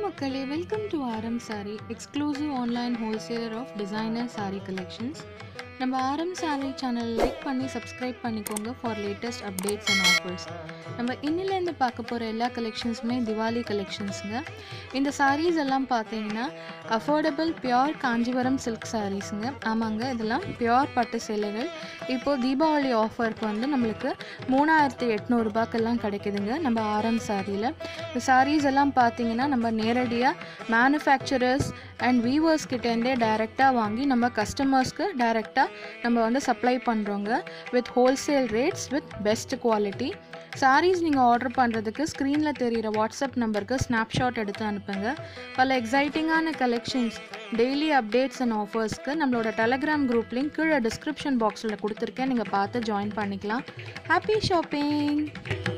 மக்களே welcome to Aaram sari exclusive online wholesaler of designer sari collections நம்ம Aaram sari channel like பண்ணி subscribe பண்ணிக்கோங்க for latest updates and offers நம்ம இன்னிலேருந்து பார்க்க போகிற எல்லா கலெக்ஷன்ஸுமே திவாலி கலெக்ஷன்ஸுங்க இந்த sarees எல்லாம் பார்த்தீங்கன்னா அஃபோர்டபுள் பியோர் காஞ்சிபுரம் சில்க் சாரீஸுங்க ஆமாங்க இதெல்லாம் பியோர் பட்டு சேலைகள் இப்போது தீபாவளி ஆஃபருக்கு வந்து நம்மளுக்கு மூணாயிரத்தி எட்நூறுபாக்கெல்லாம் கிடைக்குதுங்க நம்ம ஆரம் சாரியில் இந்த sarees எல்லாம் பார்த்தீங்கன்னா நம்ம நேரடியாக மேனுஃபேக்சரர்ஸ் அண்ட் வீவர்ஸ் கிட்டேருந்தே டைரெக்டாக வாங்கி நம்ம கஸ்டமர்ஸ்க்கு டைரெக்டாக நம்ம வந்து சப்ளை பண்ணுறோங்க with wholesale rates with best quality sarees நீங்கள் ஆர்டர் பண்ணுறதுக்கு ஸ்க்ரீனில் தெரிகிற வாட்ஸ்அப் நம்பருக்கு ஸ்னாப்ஷாட் எடுத்து அனுப்புங்க பல எக்ஸைட்டிங்கான கலெக்ஷன்ஸ் டெய்லி அப்டேட்ஸ் அண்ட் ஆஃபர்ஸ்க்கு நம்மளோட டெலகிராம் குரூப் லிங்க் கீழே டிஸ்கிரிப்ஷன் பாக்ஸில் கொடுத்துருக்கேன் நீங்கள் பார்த்து ஜாயின் பண்ணிக்கலாம் ஹாப்பி ஷாப்பிங்